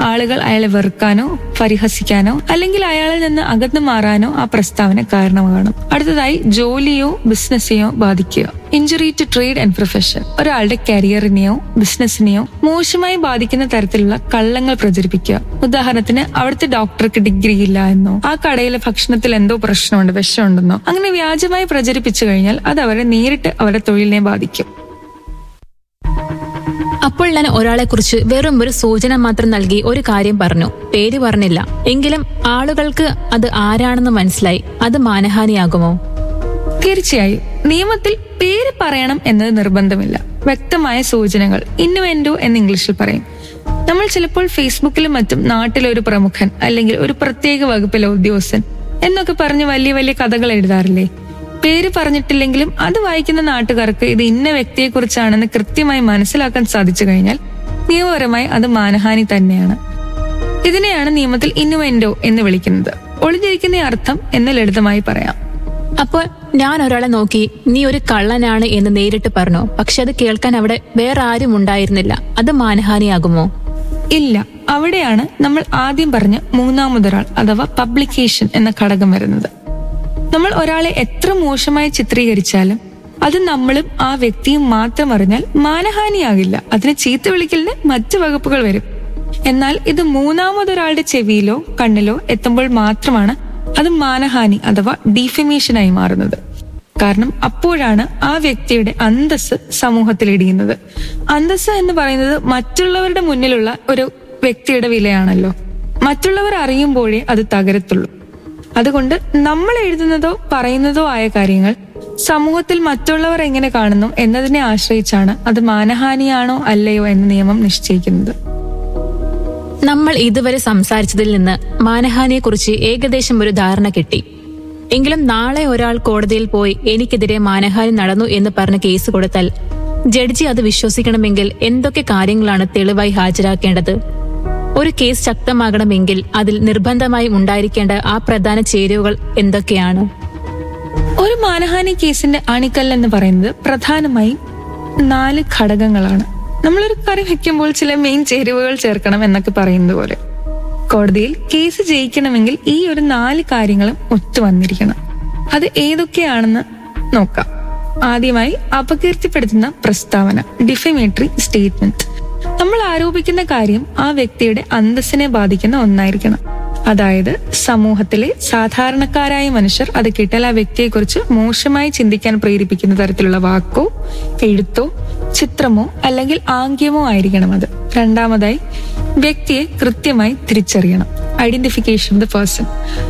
ആളുകൾ അയാളെ വെറുക്കാനോ പരിഹസിക്കാനോ അല്ലെങ്കിൽ അയാളിൽ നിന്ന് അകന്നു മാറാനോ ആ പ്രസ്താവന കാരണമാകണം അടുത്തതായി ജോലിയോ ബിസിനസ്സെയോ ബാധിക്കുക injury to trade and profession ഒരാളുടെ കരിയറിനെയോ ബിസിനസിനെയോ മോശമായി ബാധിക്കുന്ന തരത്തിലുള്ള കള്ളങ്ങൾ പ്രചരിപ്പിക്കുക ഉദാഹരണത്തിന് അവിടുത്തെ ഡോക്ടർക്ക് ഡിഗ്രി ഇല്ല എന്നോ ആ കടയിലെ ഭക്ഷണത്തിൽ എന്തോ പ്രശ്നമുണ്ട് വിഷമുണ്ടെന്നോ അങ്ങനെ വ്യാജമായി പ്രചരിപ്പിച്ചു കഴിഞ്ഞാൽ അത് അവരെ നേരിട്ട് അവരുടെ തൊഴിലിനെ ബാധിക്കും അപ്പോൾ ഞാൻ ഒരാളെ കുറിച്ച് വെറും ഒരു സൂചന മാത്രം നൽകി ഒരു കാര്യം പറഞ്ഞു പേര് പറഞ്ഞില്ല എങ്കിലും ആളുകൾക്ക് അത് ആരാണെന്ന് മനസ്സിലായി അത് മാനഹാനിയാകുമോ തീർച്ചയായും നിയമത്തിൽ പേര് പറയണം എന്നത് നിർബന്ധമില്ല വ്യക്തമായ സൂചനകൾ ഇന്നുവെന്റോ എന്ന് ഇംഗ്ലീഷിൽ പറയും നമ്മൾ ചിലപ്പോൾ ഫേസ്ബുക്കിലും മറ്റും നാട്ടിലെ ഒരു പ്രമുഖൻ അല്ലെങ്കിൽ ഒരു പ്രത്യേക വകുപ്പിലെ ഉദ്യോഗസ്ഥൻ എന്നൊക്കെ പറഞ്ഞ് വലിയ വലിയ കഥകൾ എഴുതാറില്ലേ പേര് പറഞ്ഞിട്ടില്ലെങ്കിലും അത് വായിക്കുന്ന നാട്ടുകാർക്ക് ഇത് ഇന്ന വ്യക്തിയെക്കുറിച്ചാണെന്ന് കൃത്യമായി മനസ്സിലാക്കാൻ സാധിച്ചു കഴിഞ്ഞാൽ നിയമപരമായി അത് മാനഹാനി തന്നെയാണ് ഇതിനെയാണ് നിയമത്തിൽ ഇന്നുവെന്റോ എന്ന് വിളിക്കുന്നത് ഒളിഞ്ഞിരിക്കുന്ന അർത്ഥം എന്ന് ലളിതമായി പറയാം അപ്പോൾ ഞാൻ ഒരാളെ നോക്കി നീ ഒരു കള്ളനാണ് എന്ന് നേരിട്ട് പറഞ്ഞു പക്ഷെ അത് കേൾക്കാൻ അവിടെ വേറെ ആരും ഉണ്ടായിരുന്നില്ല അത് മാനഹാനിയാകുമോ ഇല്ല അവിടെയാണ് നമ്മൾ ആദ്യം പറഞ്ഞ മൂന്നാമതൊരാൾ അഥവാ പബ്ലിക്കേഷൻ എന്ന ഘടകം വരുന്നത് നമ്മൾ ഒരാളെ എത്ര മോശമായി ചിത്രീകരിച്ചാലും അത് നമ്മളും ആ വ്യക്തിയും മാത്രം അറിഞ്ഞാൽ മാനഹാനിയാകില്ല അതിന് ചീത്ത വിളിക്കലിന് മറ്റു വകുപ്പുകൾ വരും എന്നാൽ ഇത് മൂന്നാമതൊരാളുടെ ചെവിയിലോ കണ്ണിലോ എത്തുമ്പോൾ മാത്രമാണ് അത് മാനഹാനി അഥവാ ഡീഫമേഷനായി മാറുന്നത് കാരണം അപ്പോഴാണ് ആ വ്യക്തിയുടെ അന്തസ് സമൂഹത്തിൽ ഇടിയുന്നത് അന്തസ് എന്ന് പറയുന്നത് മറ്റുള്ളവരുടെ മുന്നിലുള്ള ഒരു വ്യക്തിയുടെ വിലയാണല്ലോ മറ്റുള്ളവർ അറിയുമ്പോഴേ അത് തകരത്തുള്ളൂ അതുകൊണ്ട് നമ്മൾ എഴുതുന്നതോ പറയുന്നതോ ആയ കാര്യങ്ങൾ സമൂഹത്തിൽ മറ്റുള്ളവർ എങ്ങനെ കാണുന്നു എന്നതിനെ ആശ്രയിച്ചാണ് അത് മാനഹാനിയാണോ അല്ലയോ എന്ന നിയമം നിശ്ചയിക്കുന്നത് നമ്മൾ ഇതുവരെ സംസാരിച്ചതിൽ നിന്ന് മാനഹാനിയെക്കുറിച്ച് ഏകദേശം ഒരു ധാരണ കിട്ടി എങ്കിലും നാളെ ഒരാൾ കോടതിയിൽ പോയി എനിക്കെതിരെ മാനഹാനി നടന്നു എന്ന് പറഞ്ഞ് കേസ് കൊടുത്താൽ ജഡ്ജി അത് വിശ്വസിക്കണമെങ്കിൽ എന്തൊക്കെ കാര്യങ്ങളാണ് തെളിവായി ഹാജരാക്കേണ്ടത് ഒരു കേസ് ശക്തമാകണമെങ്കിൽ അതിൽ നിർബന്ധമായി ഉണ്ടായിരിക്കേണ്ട ആ പ്രധാന ചേരുവകൾ എന്തൊക്കെയാണ് ഒരു മാനഹാനി കേസിന്റെ അണിക്കല്ല് എന്ന് പറയുന്നത് പ്രധാനമായും നാല് ഘടകങ്ങളാണ് നമ്മളൊരു കറി വെക്കുമ്പോൾ ചില മെയിൻ ചേരുവകൾ ചേർക്കണം എന്നൊക്കെ പറയുന്നത് പോലെ കോടതിയിൽ കേസ് ജയിക്കണമെങ്കിൽ ഈ ഒരു നാല് കാര്യങ്ങളും ഒത്തുവന്നിരിക്കണം അത് ഏതൊക്കെയാണെന്ന് നോക്കാം ആദ്യമായി അപകീർത്തിപ്പെടുത്തുന്ന പ്രസ്താവന ഡിഫമേറ്ററി സ്റ്റേറ്റ്മെന്റ് നമ്മൾ ആരോപിക്കുന്ന കാര്യം ആ വ്യക്തിയുടെ അന്തസ്സിനെ ബാധിക്കുന്ന ഒന്നായിരിക്കണം അതായത് സമൂഹത്തിലെ സാധാരണക്കാരായ മനുഷ്യർ അത് കിട്ടാൽ ആ വ്യക്തിയെക്കുറിച്ച് മോശമായി ചിന്തിക്കാൻ പ്രേരിപ്പിക്കുന്ന തരത്തിലുള്ള വാക്കോ എഴുത്തോ ചിത്രമോ അല്ലെങ്കിൽ ആംഗ്യമോ ആയിരിക്കണം അത് രണ്ടാമതായി വ്യക്തിയെ കൃത്യമായി തിരിച്ചറിയണം ഐഡന്റിഫിക്കേഷൻ ഓഫ് ദ പേഴ്സൺ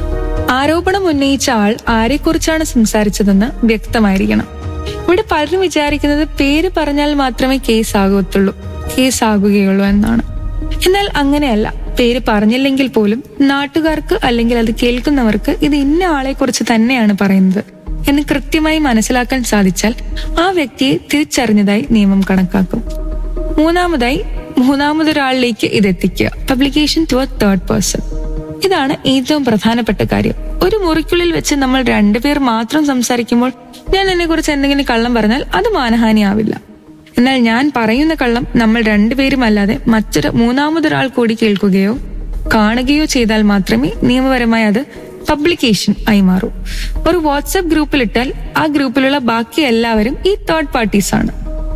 ആരോപണം ഉന്നയിച്ച ആൾ ആരെക്കുറിച്ചാണ് സംസാരിച്ചതെന്ന് വ്യക്തമായിരിക്കണം ഇവിടെ പലരും വിചാരിക്കുന്നത് പേര് പറഞ്ഞാൽ മാത്രമേ കേസ് ആകത്തുള്ളൂ കേസ് ആകുകയുള്ളൂ എന്നാണ് എന്നാൽ അങ്ങനെയല്ല പേര് പറഞ്ഞില്ലെങ്കിൽ പോലും നാട്ടുകാർക്ക് അല്ലെങ്കിൽ അത് കേൾക്കുന്നവർക്ക് ഇത് ഇന്ന ആളെ കുറിച്ച് തന്നെയാണ് പറയുന്നത് എന്ന് കൃത്യമായി മനസ്സിലാക്കാൻ സാധിച്ചാൽ ആ വ്യക്തിയെ തിരിച്ചറിഞ്ഞതായി നിയമം കണക്കാക്കും മൂന്നാമതായി മൂന്നാമതൊരാളിലേക്ക് ഇത് എത്തിക്കുക publication to a third person ഇതാണ് ഏറ്റവും പ്രധാനപ്പെട്ട കാര്യം ഒരു മുറിക്കുള്ളിൽ വെച്ച് നമ്മൾ രണ്ടുപേർ മാത്രം സംസാരിക്കുമ്പോൾ ഞാൻ എന്നെ കുറിച്ച് എന്തെങ്കിലും കള്ളം പറഞ്ഞാൽ അത് മാനഹാനിയാവില്ല എന്നാൽ ഞാൻ പറയുന്ന കള്ളം നമ്മൾ രണ്ടുപേരും അല്ലാതെ മറ്റൊരു മൂന്നാമതൊരാൾ കൂടി കേൾക്കുകയോ കാണുകയോ ചെയ്താൽ മാത്രമേ നിയമപരമായി അത് പബ്ലിക്കേഷൻ ആയി മാറൂ ഒരു വാട്സപ്പ് ഗ്രൂപ്പിലിട്ടാൽ ആ ഗ്രൂപ്പിലുള്ള ബാക്കി എല്ലാവരും ഈ തേർഡ് പാർട്ടീസ് ആണ്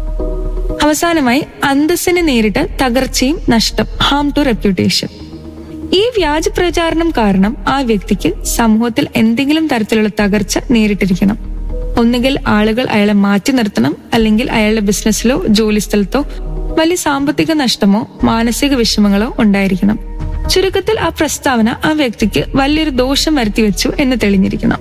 അവസാനമായി അന്തസ്സിന് നേരിട്ട് തകർച്ചയും നഷ്ടം ഹാം ടു റെപ്യൂട്ടേഷൻ ഈ വ്യാജ പ്രചാരണം കാരണം ആ വ്യക്തിക്ക് സമൂഹത്തിൽ എന്തെങ്കിലും തരത്തിലുള്ള തകർച്ച നേരിട്ടിരിക്കണം ഒന്നുകിൽ ആളുകൾ അയാളെ മാറ്റി നിർത്തണം അല്ലെങ്കിൽ അയാളുടെ ബിസിനസ്സിലോ ജോലി സ്ഥലത്തോ വലിയ സാമ്പത്തിക നഷ്ടമോ മാനസിക വിഷമങ്ങളോ ഉണ്ടായിരിക്കണം ചുരുക്കത്തിൽ ആ പ്രസ്താവന ആ വ്യക്തിക്ക് വലിയൊരു ദോഷം വരുത്തി വെച്ചു എന്ന് തെളിഞ്ഞിരിക്കണം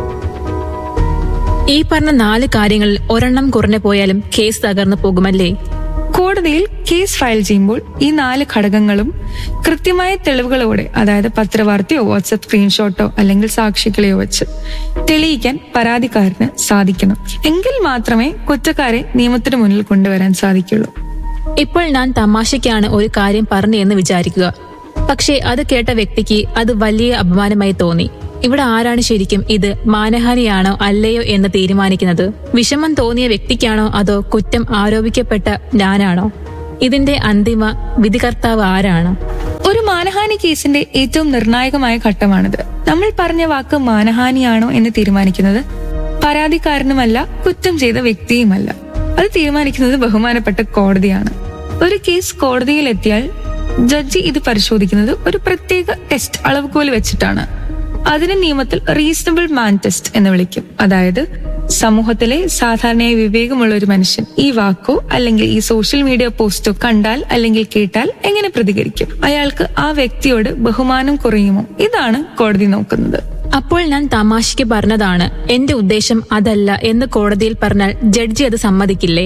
ഈ പറഞ്ഞ നാല് കാര്യങ്ങളിൽ ഒരെണ്ണം കുറഞ്ഞു പോയാലും കേസ് തകർന്നു പോകുമല്ലേ കോടതിയിൽ കേസ് ഫയൽ ചെയ്യുമ്പോൾ ഈ നാല് ഘടകങ്ങളും കൃത്യമായ തെളിവുകളോടെ അതായത് പത്രവാർത്തയോ വാട്സപ്പ് സ്ക്രീൻഷോട്ടോ അല്ലെങ്കിൽ സാക്ഷികളെയോ വെച്ച് തെളിയിക്കാൻ പരാതിക്കാരന് സാധിക്കണം എങ്കിൽ മാത്രമേ കുറ്റക്കാരെ നിയമത്തിന് മുന്നിൽ കൊണ്ടുവരാൻ സാധിക്കുള്ളൂ ഇപ്പോൾ ഞാൻ തമാശയ്ക്കാണ് ഒരു കാര്യം പറഞ്ഞു എന്ന് വിചാരിക്കുക പക്ഷേ അത് കേട്ട വ്യക്തിക്ക് അത് വലിയ അപമാനമായി തോന്നി ഇവിടെ ആരാണ് ശരിക്കും ഇത് മാനഹാനിയാണോ അല്ലയോ എന്ന് തീരുമാനിക്കുന്നത് വിഷമം തോന്നിയ വ്യക്തിക്കാണോ അതോ കുറ്റം ആരോപിക്കപ്പെട്ട ഞാനാണോ ഇതിന്റെ അന്തിമ വിധികർത്താവ് ആരാണ് ഒരു മാനഹാനി കേസിന്റെ ഏറ്റവും നിർണായകമായ ഘട്ടമാണിത് നമ്മൾ പറഞ്ഞ വാക്ക് മാനഹാനിയാണോ എന്ന് തീരുമാനിക്കുന്നത് പരാതിക്കാരനുമല്ല കുറ്റം ചെയ്ത വ്യക്തിയുമല്ല അത് തീരുമാനിക്കുന്നത് ബഹുമാനപ്പെട്ട കോടതിയാണ് ഒരു കേസ് കോടതിയിൽ എത്തിയാൽ ജഡ്ജി ഇത് പരിശോധിക്കുന്നത് ഒരു പ്രത്യേക ടെസ്റ്റ് അളവുകോൽ വെച്ചിട്ടാണ് അതിന് നിയമത്തിൽ റീസണബിൾ മാൻ ടെസ്റ്റ് എന്ന് വിളിക്കും അതായത് സമൂഹത്തിലെ സാധാരണയായി വിവേകമുള്ള ഒരു മനുഷ്യൻ ഈ വാക്കോ അല്ലെങ്കിൽ ഈ സോഷ്യൽ മീഡിയ പോസ്റ്റോ കണ്ടാൽ അല്ലെങ്കിൽ കേട്ടാൽ എങ്ങനെ പ്രതികരിക്കും അയാൾക്ക് ആ വ്യക്തിയോട് ബഹുമാനം കുറയുമോ ഇതാണ് കോടതി നോക്കുന്നത് അപ്പോൾ ഞാൻ തമാശയ്ക്ക് പറഞ്ഞതാണ് എന്റെ ഉദ്ദേശം അതല്ല എന്ന് കോടതിയിൽ പറഞ്ഞാൽ ജഡ്ജി അത് സമ്മതിക്കില്ലേ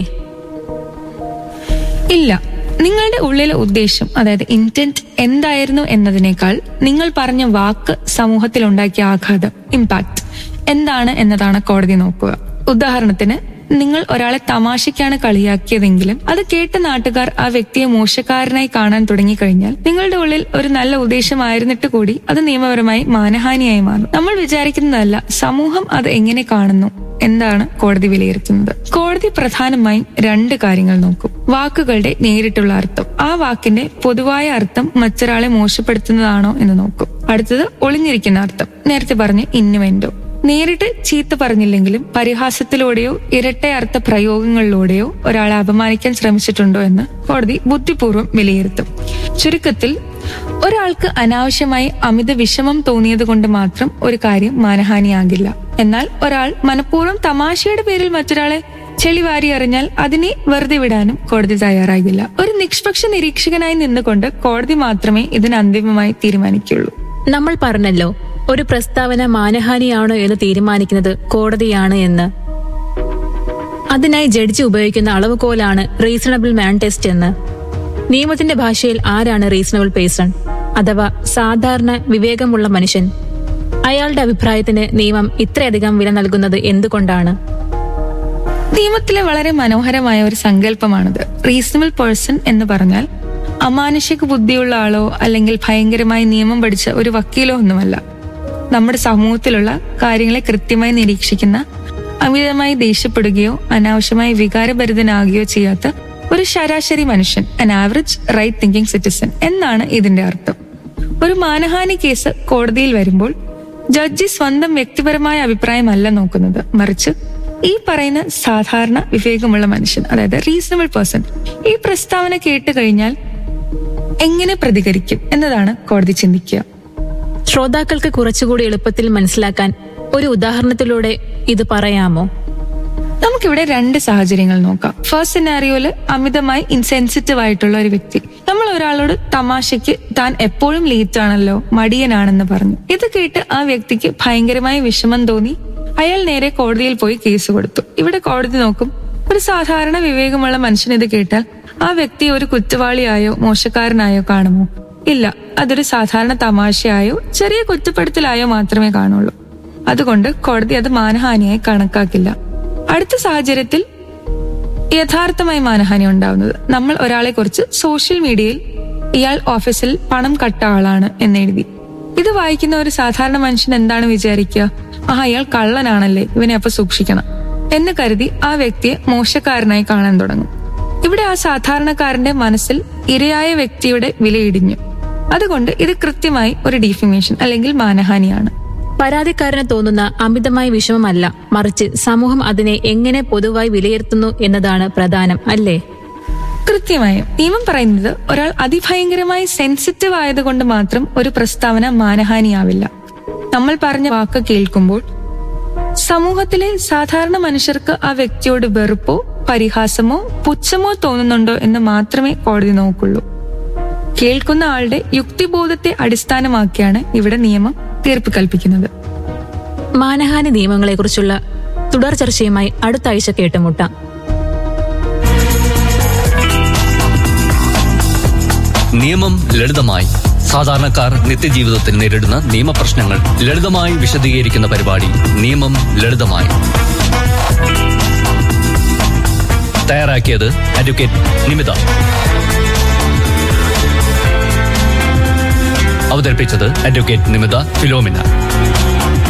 ഇല്ല നിങ്ങളുടെ ഉള്ളിലെ ഉദ്ദേശം അതായത് ഇന്റന്റ് എന്തായിരുന്നു എന്നതിനേക്കാൾ നിങ്ങൾ പറഞ്ഞ വാക്ക് സമൂഹത്തിൽ ഉണ്ടാക്കിയ ആഘാതം ഇമ്പാക്ട് എന്താണ് എന്നതാണ് കോടതി നോക്കുക ഉദാഹരണത്തിന് നിങ്ങൾ ഒരാളെ തമാശയ്ക്കാണ് കളിയാക്കിയതെങ്കിലും അത് കേട്ട നാട്ടുകാർ ആ വ്യക്തിയെ മോശക്കാരനായി കാണാൻ തുടങ്ങിക്കഴിഞ്ഞാൽ നിങ്ങളുടെ ഉള്ളിൽ ഒരു നല്ല ഉദ്ദേശമായിരുന്നിട്ട് കൂടി അത് നിയമപരമായി മാനഹാനിയായി മാറും നമ്മൾ വിചാരിക്കുന്നതല്ല സമൂഹം അത് എങ്ങനെ കാണുന്നു എന്താണ് കോടതി വിലയിരുത്തുന്നത് കോടതി പ്രധാനമായും രണ്ട് കാര്യങ്ങൾ നോക്കും വാക്കുകളുടെ നേരിട്ടുള്ള അർത്ഥം ആ വാക്കിന്റെ പൊതുവായ അർത്ഥം മറ്റൊരാളെ മോശപ്പെടുത്തുന്നതാണോ എന്ന് നോക്കും അടുത്തത് ഒളിഞ്ഞിരിക്കുന്ന അർത്ഥം നേരത്തെ പറഞ്ഞ ഇന്നുമെന്റോ നേരിട്ട് ചീത്ത പറഞ്ഞില്ലെങ്കിലും പരിഹാസത്തിലൂടെയോ ഇരട്ട അർത്ഥ പ്രയോഗങ്ങളിലൂടെയോ ഒരാളെ അപമാനിക്കാൻ ശ്രമിച്ചിട്ടുണ്ടോ എന്ന് കോടതി ബുദ്ധിപൂർവ്വം വിലയിരുത്തും ചുരുക്കത്തിൽ ഒരാൾക്ക് അനാവശ്യമായി അമിത വിഷമം തോന്നിയത് കൊണ്ട് മാത്രം ഒരു കാര്യം മാനഹാനിയാകില്ല എന്നാൽ ഒരാൾ മനഃപൂർവ്വം തമാശയുടെ പേരിൽ മറ്റൊരാളെ ചെളിവാരി അറിഞ്ഞാൽ അതിനെ വെറുതെ വിടാനും കോടതി തയ്യാറാകില്ല ഒരു നിഷ്പക്ഷ നിരീക്ഷകനായി നിന്നുകൊണ്ട് കോടതി മാത്രമേ ഇതിന് അന്തിമമായി തീരുമാനിക്കുള്ളൂ നമ്മൾ പറഞ്ഞല്ലോ ഒരു പ്രസ്താവന മാനഹാനിയാണോ എന്ന് തീരുമാനിക്കുന്നത് കോടതിയാണ് എന്ന് അതിനായി ജഡ്ജി ഉപയോഗിക്കുന്ന അളവുകോലാണ് റീസണബിൾ മാൻ ടെസ്റ്റ് എന്ന് നിയമത്തിന്റെ ഭാഷയിൽ ആരാണ് റീസണബിൾ പേഴ്സൺ അഥവാ സാധാരണ വിവേകമുള്ള മനുഷ്യൻ അയാളുടെ അഭിപ്രായത്തിന് നിയമം ഇത്രയധികം വില നൽകുന്നത് എന്തുകൊണ്ടാണ് നിയമത്തിലെ വളരെ മനോഹരമായ ഒരു സങ്കല്പമാണിത് റീസണബിൾ പേഴ്സൺ എന്ന് പറഞ്ഞാൽ അമാനുഷിക ബുദ്ധിയുള്ള ആളോ അല്ലെങ്കിൽ ഭയങ്കരമായി നിയമം പഠിച്ച ഒരു വക്കീലോ ഒന്നുമല്ല നമ്മുടെ സമൂഹത്തിലുള്ള കാര്യങ്ങളെ കൃത്യമായി നിരീക്ഷിക്കുന്ന അമിതമായി ദേഷ്യപ്പെടുകയോ അനാവശ്യമായി വികാരഭരിതനാകുകയോ ചെയ്യാത്ത ഒരു ശരാശരി മനുഷ്യൻ അൻ ആവറേജ് റൈറ്റ് തിങ്കിങ് സിറ്റിസൺ എന്നാണ് ഇതിന്റെ അർത്ഥം ഒരു മാനഹാനി കേസ് കോടതിയിൽ വരുമ്പോൾ ജഡ്ജി സ്വന്തം വ്യക്തിപരമായ അഭിപ്രായമല്ല നോക്കുന്നത് മറിച്ച് ഈ പറയുന്ന സാധാരണ വിവേകമുള്ള മനുഷ്യൻ അതായത് റീസണബിൾ പേഴ്സൺ ഈ പ്രസ്താവന കേട്ട് കഴിഞ്ഞാൽ എങ്ങനെ പ്രതികരിക്കും എന്നതാണ് കോടതി ചിന്തിക്കുക ശ്രോതാക്കൾക്ക് കുറച്ചുകൂടി എളുപ്പത്തിൽ മനസ്സിലാക്കാൻ ഒരു ഉദാഹരണത്തിലൂടെ ഇത് പറയാമോ നമുക്കിവിടെ രണ്ട് സാഹചര്യങ്ങൾ നോക്കാം ഫസ്റ്റ് സിനാരിയോയില് അമിതമായി ഇൻസെൻസിറ്റീവ് ആയിട്ടുള്ള ഒരു വ്യക്തി നമ്മൾ ഒരാളോട് തമാശയ്ക്ക് താൻ എപ്പോഴും ലേറ്റ് ആണല്ലോ മടിയനാണെന്ന് പറഞ്ഞു ഇത് കേട്ട് ആ വ്യക്തിക്ക് ഭയങ്കരമായി വിഷമം തോന്നി അയാൾ നേരെ കോടതിയിൽ പോയി കേസ് കൊടുത്തു ഇവിടെ കോടതി നോക്കും ഒരു സാധാരണ വിവേകമുള്ള മനുഷ്യൻ ഇത് കേട്ടാൽ ആ വ്യക്തി ഒരു കുറ്റവാളിയായോ മോശക്കാരനായോ കാണുമോ ഇല്ല അതൊരു സാധാരണ തമാശയായോ ചെറിയ കുറ്റപ്പെടുത്തലായോ മാത്രമേ കാണുള്ളൂ അതുകൊണ്ട് കോടതി അത് മാനഹാനിയായി കണക്കാക്കില്ല അടുത്ത സാഹചര്യത്തിൽ യഥാർത്ഥമായി മാനഹാനി ഉണ്ടാവുന്നത് നമ്മൾ ഒരാളെ കുറിച്ച് സോഷ്യൽ മീഡിയയിൽ ഇയാൾ ഓഫീസിൽ പണം കട്ട ആളാണ് എന്നെഴുതി ഇത് വായിക്കുന്ന ഒരു സാധാരണ മനുഷ്യൻ എന്താണ് വിചാരിക്കുക ആ അയാൾ കള്ളനാണല്ലേ ഇവനെ അപ്പൊ സൂക്ഷിക്കണം എന്ന് കരുതി ആ വ്യക്തിയെ മോശക്കാരനായി കാണാൻ തുടങ്ങും ഇവിടെ ആ സാധാരണക്കാരന്റെ മനസ്സിൽ ഇരയായ വ്യക്തിയുടെ വിലയിടിഞ്ഞു അതുകൊണ്ട് ഇത് കൃത്യമായി ഒരു ഡിഫിമേഷൻ അല്ലെങ്കിൽ മാനഹാനിയാണ് പരാതിക്കാരന് തോന്നുന്ന അമിതമായ വിഷമമല്ല മറിച്ച് സമൂഹം അതിനെ എങ്ങനെ പൊതുവായി വിലയിരുത്തുന്നു എന്നതാണ് പ്രധാനം അല്ലേ കൃത്യമായും നിയമം പറയുന്നത് ഒരാൾ അതിഭയങ്കരമായി സെൻസിറ്റീവ് ആയതുകൊണ്ട് മാത്രം ഒരു പ്രസ്താവന മാനഹാനിയാവില്ല നമ്മൾ പറഞ്ഞ വാക്ക് കേൾക്കുമ്പോൾ സമൂഹത്തിലെ സാധാരണ മനുഷ്യർക്ക് ആ വ്യക്തിയോട് വെറുപ്പോ പരിഹാസമോ പുച്ഛമോ തോന്നുന്നുണ്ടോ എന്ന് മാത്രമേ കോടതി നോക്കുള്ളൂ കേൾക്കുന്ന ആളുടെ യുക്തിബോധത്തെ അടിസ്ഥാനമാക്കിയാണ് ഇവിടെ നിയമം തീർപ്പ് കൽപ്പിക്കുന്നത് മാനഹാനി നിയമങ്ങളെക്കുറിച്ചുള്ള തുടർ ചർച്ചയുമായി അടുത്ത ആഴ്ച കേട്ടുമുട്ടാം നിയമം ലളിതമായി സാധാരണക്കാർ നിത്യജീവിതത്തിൽ നേരിടുന്ന നിയമപ്രശ്നങ്ങൾ ലളിതമായി വിശദീകരിക്കുന്ന പരിപാടി നിയമം ലളിതമായി തയ്യാറാക്കിയത് അഡ്വക്കേറ്റ് നിമിത അവതരിപ്പിച്ചത് അഡ്വക്കേറ്റ് നിമിത ഫിലോമിന